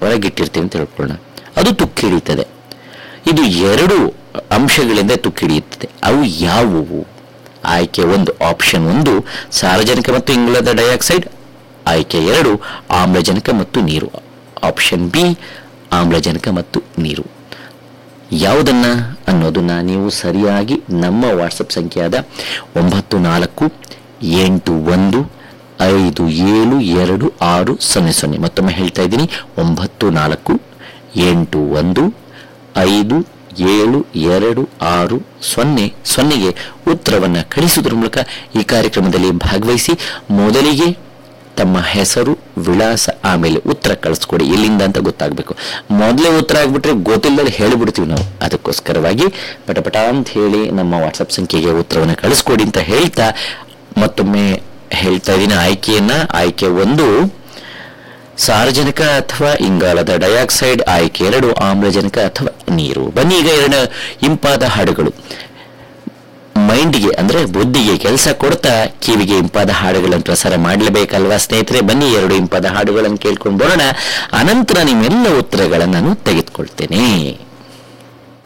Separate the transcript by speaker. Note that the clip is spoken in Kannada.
Speaker 1: ಹೊರಗಿಟ್ಟಿರ್ತೀವಿ ಅಂತ ತಿಳ್ಕೊಳ್ಳೋಣ ಅದು ತುಕ್ಕು ಹಿಡಿತದೆ ಇದು ಎರಡು ಅಂಶಗಳಿಂದ ತುಕ್ಕು ಹಿಡಿಯುತ್ತದೆ ಅವು ಯಾವುವು ಆಯ್ಕೆ ಒಂದು ಆಪ್ಷನ್ ಒಂದು ಸಾರಜನಕ ಮತ್ತು ಇಂಗಾಲದ ಡೈಆಕ್ಸೈಡ್ ಆಯ್ಕೆ ಎರಡು ಆಮ್ಲಜನಕ ಮತ್ತು ನೀರು ಆಪ್ಷನ್ ಬಿ ಆಮ್ಲಜನಕ ಮತ್ತು ನೀರು ಯಾವುದನ್ನ ಅನ್ನೋದನ್ನ ನೀವು ಸರಿಯಾಗಿ ನಮ್ಮ ವಾಟ್ಸಪ್ ಸಂಖ್ಯೆಯಾದ ಒಂಬತ್ತು ನಾಲ್ಕು ಎಂಟು ಒಂದು ಐದು ಏಳು ಎರಡು ಆರು ಸೊನ್ನೆ ಸೊನ್ನೆ ಮತ್ತೊಮ್ಮೆ ಹೇಳ್ತಾ ಇದ್ದೀನಿ ಒಂಬತ್ತು ನಾಲ್ಕು ಎಂಟು ಒಂದು ಐದು ಏಳು ಎರಡು ಆರು ಸೊನ್ನೆ ಸೊನ್ನೆಗೆ ಉತ್ತರವನ್ನು ಕಳಿಸುವುದರ ಮೂಲಕ ಈ ಕಾರ್ಯಕ್ರಮದಲ್ಲಿ ಭಾಗವಹಿಸಿ ಮೊದಲಿಗೆ ತಮ್ಮ ಹೆಸರು ವಿಳಾಸ ಆಮೇಲೆ ಉತ್ತರ ಕಳಿಸ್ಕೊಡಿ ಎಲ್ಲಿಂದ ಅಂತ ಗೊತ್ತಾಗಬೇಕು ಮೊದಲೇ ಉತ್ತರ ಆಗ್ಬಿಟ್ರೆ ಗೊತ್ತಿಲ್ಲದೆ ಹೇಳಿಬಿಡ್ತೀವಿ ನಾವು ಅದಕ್ಕೋಸ್ಕರವಾಗಿ ಪಟಪಟ ಅಂತ ಹೇಳಿ ನಮ್ಮ ವಾಟ್ಸಪ್ ಸಂಖ್ಯೆಗೆ ಉತ್ತರವನ್ನು ಕಳಿಸ್ಕೊಡಿ ಅಂತ ಹೇಳ್ತಾ ಮತ್ತೊಮ್ಮೆ ಹೇಳ್ತಾ ಇದ್ದೀನಿ ಆಯ್ಕೆಯನ್ನ ಆಯ್ಕೆ ಒಂದು ಸಾರಜನಕ ಅಥವಾ ಇಂಗಾಲದ ಡೈಆಕ್ಸೈಡ್ ಆಯ್ಕೆ ಎರಡು ಆಮ್ಲಜನಕ ಅಥವಾ ನೀರು ಬನ್ನಿ ಈಗ ಎರಡು ಇಂಪಾದ ಹಾಡುಗಳು ಮೈಂಡ್ಗೆ ಅಂದ್ರೆ ಬುದ್ಧಿಗೆ ಕೆಲಸ ಕೊಡ್ತಾ ಕಿವಿಗೆ ಇಂಪಾದ ಹಾಡುಗಳನ್ನು ಪ್ರಸಾರ ಮಾಡಲೇಬೇಕಲ್ವಾ ಸ್ನೇಹಿತರೆ ಬನ್ನಿ ಎರಡು ಇಂಪಾದ ಹಾಡುಗಳನ್ನು ಕೇಳ್ಕೊಂಡು ಬರೋಣ ಅನಂತರ ನಿಮ್ಮೆಲ್ಲ ಉತ್ತರಗಳನ್ನು ನಾನು ತೆಗೆದುಕೊಳ್ತೇನೆ